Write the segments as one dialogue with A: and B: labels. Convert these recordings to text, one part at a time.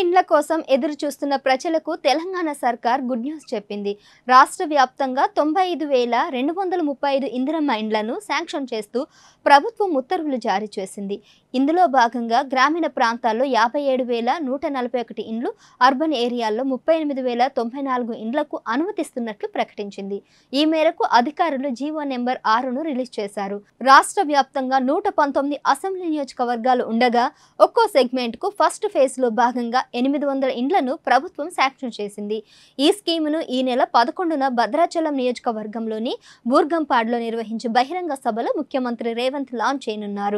A: ఇండ్ల కోసం ఎదురు చూస్తున్న ప్రజలకు తెలంగాణ సర్కార్ గుడ్ న్యూస్ చెప్పింది రాష్ట్ర వ్యాప్తంగా తొంభై ఐదు వేల రెండు వందల ముప్పై ఐదు ఇందిరమ్మ ఇండ్లను శాంక్షన్ చేస్తూ ప్రభుత్వం ఉత్తర్వులు జారీ చేసింది ఇందులో భాగంగా గ్రామీణ ప్రాంతాల్లో యాభై ఏడు వేల నూట నలభై ఒకటి ఇండ్లు అర్బన్ ఏరియాల్లో ముప్పై ఎనిమిది వేల తొంభై నాలుగు ఇండ్లకు అనుమతిస్తున్నట్లు ప్రకటించింది ఈ మేరకు అధికారులు జీవో నెంబర్ ఆరును రిలీజ్ చేశారు రాష్ట్ర వ్యాప్తంగా నూట పంతొమ్మిది అసెంబ్లీ నియోజకవర్గాలు ఉండగా ఒక్కో సెగ్మెంట్ కు ఫస్ట్ ఫేజ్ లో భాగంగా ఎనిమిది వందల ఇండ్లను ప్రభుత్వం శాంక్షన్ చేసింది ఈ స్కీమును ఈ నెల పదకొండున భద్రాచలం నియోజకవర్గంలోని బూర్గంపాడ్లో నిర్వహించే బహిరంగ సభలో ముఖ్యమంత్రి రేవంత్ లాంచ్ చేయనున్నారు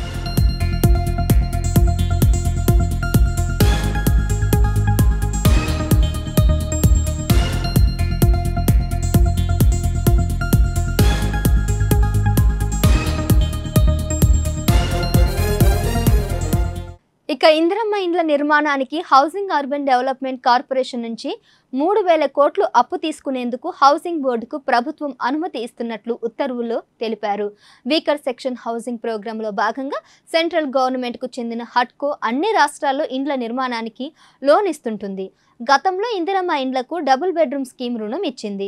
A: ఇక ఇందిరమ్మ ఇండ్ల నిర్మాణానికి హౌసింగ్ అర్బన్ డెవలప్మెంట్ కార్పొరేషన్ నుంచి మూడు వేల కోట్లు అప్పు తీసుకునేందుకు హౌసింగ్ బోర్డుకు ప్రభుత్వం అనుమతి ఇస్తున్నట్లు ఉత్తర్వుల్లో తెలిపారు వీకర్ సెక్షన్ హౌసింగ్ ప్రోగ్రాంలో భాగంగా సెంట్రల్ గవర్నమెంట్కు చెందిన హట్కో అన్ని రాష్ట్రాల్లో ఇండ్ల నిర్మాణానికి లోన్ ఇస్తుంటుంది గతంలో ఇందిరమ్మ ఇండ్లకు డబుల్ బెడ్రూమ్ స్కీమ్ రుణం ఇచ్చింది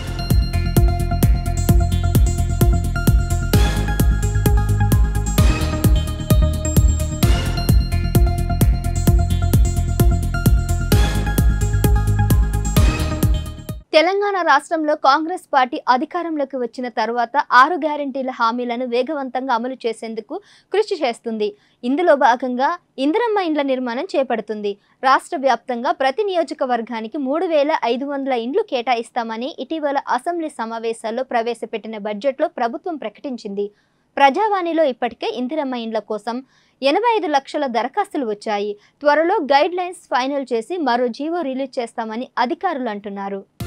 A: తెలంగాణ రాష్ట్రంలో కాంగ్రెస్ పార్టీ అధికారంలోకి వచ్చిన తర్వాత ఆరు గ్యారంటీల హామీలను వేగవంతంగా అమలు చేసేందుకు కృషి చేస్తుంది ఇందులో భాగంగా ఇందిరమ్మ ఇండ్ల నిర్మాణం చేపడుతుంది రాష్ట్ర వ్యాప్తంగా ప్రతి నియోజకవర్గానికి మూడు వేల ఐదు వందల ఇండ్లు కేటాయిస్తామని ఇటీవల అసెంబ్లీ సమావేశాల్లో ప్రవేశపెట్టిన బడ్జెట్లో ప్రభుత్వం ప్రకటించింది ప్రజావాణిలో ఇప్పటికే ఇందిరమ్మ ఇండ్ల కోసం ఎనభై ఐదు లక్షల దరఖాస్తులు వచ్చాయి త్వరలో గైడ్ లైన్స్ ఫైనల్ చేసి మరో జీవో రిలీజ్ చేస్తామని అధికారులు అంటున్నారు